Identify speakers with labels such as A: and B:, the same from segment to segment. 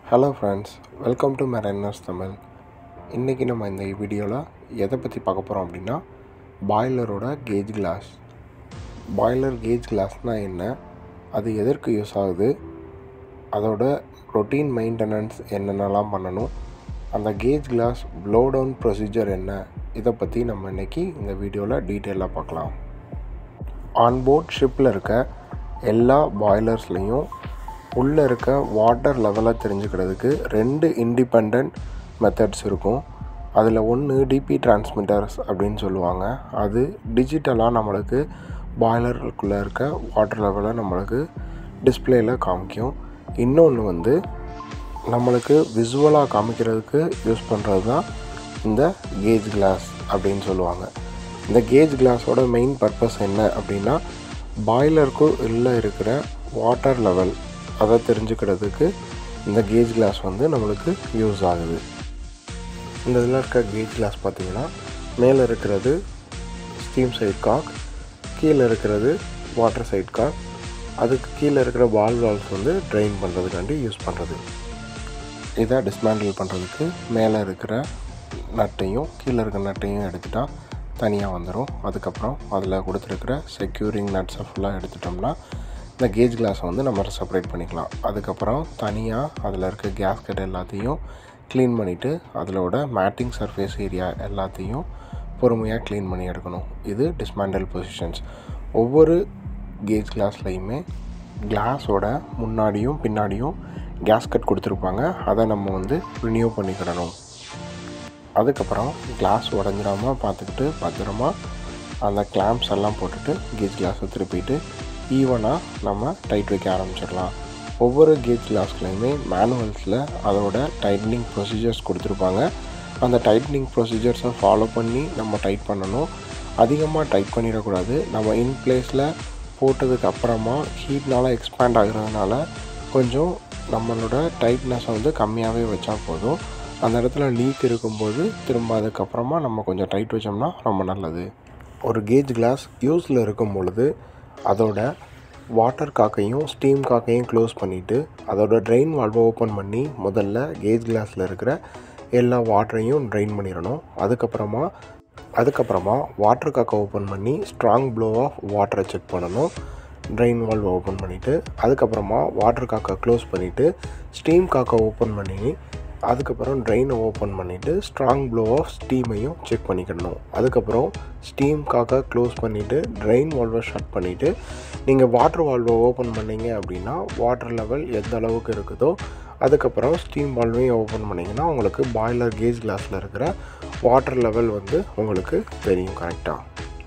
A: hello friends welcome to mariners Tamil இன்றைக்கி நம்ம இந்த வீடியோவில் எதை பற்றி பார்க்க போகிறோம் அப்படின்னா பாய்லரோட கேஜ் கிளாஸ் பாய்லர் கேஜ் கிளாஸ்னால் என்ன அது எதற்கு யூஸ் ஆகுது அதோட ரொட்டீன் மெயின்டெனன்ஸ் என்னென்னலாம் பண்ணணும் அந்த gauge glass blow down procedure என்ன இதை பற்றி நம்ம இன்றைக்கி இந்த வீடியோவில் டீட்டெயிலாக பார்க்கலாம் ஆன்போர்ட் ஷிப்பில் இருக்க எல்லா பாய்லர்ஸ்லேயும் உள்ளே இருக்க வாட்டர் லெவலை தெரிஞ்சுக்கிறதுக்கு ரெண்டு இண்டிபெண்ட் மெத்தட்ஸ் இருக்கும் அதில் ஒன்று டிபி டிரான்ஸ்மிட்டர்ஸ் அப்படின்னு சொல்லுவாங்க அது டிஜிட்டலாக நம்மளுக்கு பாய்லருக்குள்ளே இருக்க வாட்டர் லெவலை நம்மளுக்கு டிஸ்பிளேயில் காமிக்கும் இன்னொன்று வந்து நம்மளுக்கு விசுவலாக காமிக்கிறதுக்கு யூஸ் பண்ணுறது தான் இந்த கேஜ் கிளாஸ் அப்படின்னு சொல்லுவாங்க இந்த கேஜ் கிளாஸோட மெயின் பர்பஸ் என்ன அப்படின்னா பாய்லருக்கு உள்ளே இருக்கிற வாட்டர் லெவல் அதை தெரிஞ்சுக்கிறதுக்கு இந்த கேஜ் கிளாஸ் வந்து நம்மளுக்கு யூஸ் ஆகுது இந்த இதில் இருக்க கேஜ் கிளாஸ் பார்த்திங்கன்னா மேலே இருக்கிறது ஸ்டீம் சைட் காக் கீழே இருக்கிறது வாட்டர் சைட் காக் அதுக்கு கீழே இருக்கிற பால் வால்ஸ் வந்து ட்ரெயின் பண்ணுறதுக்காண்டி யூஸ் பண்ணுறது இதை டிஸ்மேண்டில் பண்ணுறதுக்கு மேலே இருக்கிற நட்டையும் கீழே இருக்கிற நட்டையும் எடுத்துட்டா தனியாக வந்துடும் அதுக்கப்புறம் அதில் கொடுத்துருக்கிற செக்யூரிங் நட்ஸை ஃபுல்லாக எடுத்துட்டோம்னா இந்த கேஜ் கிளாஸை வந்து நம்ம செப்பரேட் பண்ணிக்கலாம் அதுக்கப்புறம் தனியாக அதில் இருக்க கேஸ்கட் எல்லாத்தையும் க்ளீன் பண்ணிவிட்டு அதிலோட மேட்டிங் சர்ஃபேஸ் ஏரியா எல்லாத்தையும் பொறுமையாக க்ளீன் பண்ணி எடுக்கணும் இது டிஸ்மேண்டல் பொசிஷன்ஸ் ஒவ்வொரு கேஜ் கிளாஸ்லையுமே கிளாஸோட முன்னாடியும் பின்னாடியும் கேஸ்கட் கொடுத்துருப்பாங்க அதை நம்ம வந்து ரினியூ பண்ணிக்கிடணும் அதுக்கப்புறம் கிளாஸ் உடஞ்சிடாமல் பார்த்துக்கிட்டு பத்திரமா அந்த கிளாம்ப்ஸ் எல்லாம் போட்டுட்டு கேஜ் கிளாஸை திருப்பிட்டு ஈவனாக நம்ம டைட் வைக்க ஆரம்பிச்சிடலாம் ஒவ்வொரு கேஜ் கிளாஸ்லையுமே மேனுவல்ஸில் அதோட டைட்னிங் ப்ரொசீஜர்ஸ் கொடுத்துருப்பாங்க அந்த டைட்னிங் ப்ரொசீஜர்ஸை ஃபாலோ பண்ணி நம்ம டைட் பண்ணணும் அதிகமாக டைட் பண்ணிடக்கூடாது நம்ம இன் பிளேஸில் போட்டதுக்கு அப்புறமா ஹீட்னால் எக்ஸ்பேண்ட் ஆகுறதுனால கொஞ்சம் நம்மளோட டைட்னஸை வந்து கம்மியாகவே வச்சா போதும் அந்த இடத்துல லீக் இருக்கும்போது திரும்ப அதுக்கப்புறமா நம்ம கொஞ்சம் டைட் வச்சோம்னா ரொம்ப நல்லது ஒரு கேஜ் கிளாஸ் யூஸில் இருக்கும் பொழுது அதோட வாட்டர் காக்கையும் ஸ்டீம் காக்கையும் க்ளோஸ் பண்ணிவிட்டு அதோட ட்ரெயின் வால்வை ஓப்பன் பண்ணி முதல்ல கேஜ் கிளாஸில் இருக்கிற எல்லா வாட்டரையும் ட்ரெயின் பண்ணிடணும் அதுக்கப்புறமா அதுக்கப்புறமா வாட்டர் காக்கை ஓப்பன் பண்ணி ஸ்ட்ராங் ப்ளோ ஆஃப் வாட்டரை செக் பண்ணணும் ட்ரெயின் வால்வை ஓப்பன் பண்ணிவிட்டு அதுக்கப்புறமா வாட்டர் காக்கை க்ளோஸ் பண்ணிவிட்டு ஸ்டீம் காக்கை ஓப்பன் பண்ணி அதுக்கப்புறம் ட்ரெயினை ஓப்பன் பண்ணிவிட்டு ஸ்ட்ராங் ப்ளோ ஆஃப் ஸ்டீமையும் செக் பண்ணிக்கிடணும் அதுக்கப்புறம் ஸ்டீம் காக்கை க்ளோஸ் பண்ணிவிட்டு ட்ரெயின் வால்வை ஷட் பண்ணிவிட்டு நீங்கள் வாட்டர் வால்வை ஓப்பன் பண்ணீங்க அப்படின்னா வாட்டர் லெவல் எந்த அளவுக்கு இருக்குதோ அதுக்கப்புறம் ஸ்டீம் வால்வையும் ஓப்பன் பண்ணிங்கன்னா உங்களுக்கு பாய்லர் கேஜ் கிளாஸில் இருக்கிற வாட்டர் லெவல் வந்து உங்களுக்கு தெரியும் கரெக்டாக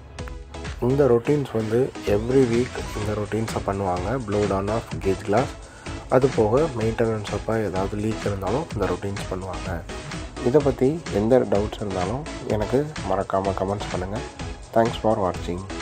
A: இந்த ரொட்டீன்ஸ் வந்து எவ்ரி வீக் இந்த ரொட்டீன்ஸை பண்ணுவாங்க blow down off gauge glass அது போக மெயின்டெனன்ஸ் அப்போ ஏதாவது லீக் இருந்தாலும் இந்த ரொட்டீன்ஸ் பண்ணுவாங்க இதை பற்றி எந்த டவுட்ஸ் இருந்தாலும் எனக்கு மறக்காமல் கமெண்ட்ஸ் பண்ணுங்கள் தேங்க்ஸ் ஃபார் வாட்சிங்